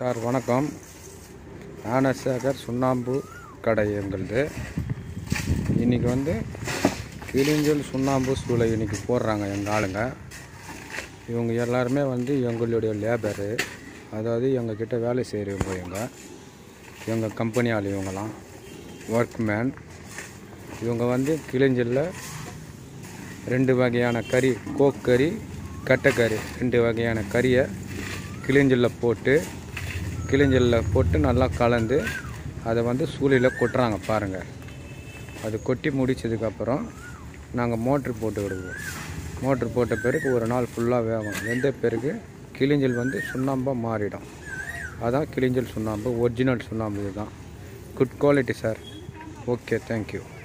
sir வணக்கம் ஞானசேகர் சுண்ணாம்பு கடை எங்களுது இன்றைக்கி வந்து கிளிஞ்சல் சுண்ணாம்பு சூளை இன்றைக்கி போடுறாங்க எங்கள் ஆளுங்க இவங்க எல்லாருமே வந்து எங்களுடைய லேபரு அதாவது எங்ககிட்ட வேலை செய்கிறவங்க இவங்க எங்கள் கம்பெனி ஆள் இவங்கெல்லாம் ஒர்க்மேன் இவங்க வந்து கிளிஞ்சலில் ரெண்டு வகையான கறி கோக்கறி கட்டைக்கறி ரெண்டு வகையான கறியை கிளிஞ்சலில் போட்டு கிளிஞ்சலில் போட்டு நல்லா கலந்து அதை வந்து சூளையில் கொட்டுறாங்க பாருங்கள் அது கொட்டி முடிச்சதுக்கப்புறம் நாங்கள் மோட்ரு போட்டு விடுவோம் மோட்ரு போட்ட பிறகு ஒரு நாள் ஃபுல்லாக வேகும் வெந்த பிறகு கிளிஞ்சல் வந்து சுண்ணாம்பாக மாறிடும் அதான் கிளிஞ்சல் சுண்ணாம்பு ஒரிஜினல் சுண்ணாம்பு இதுதான் good quality sir okay thank you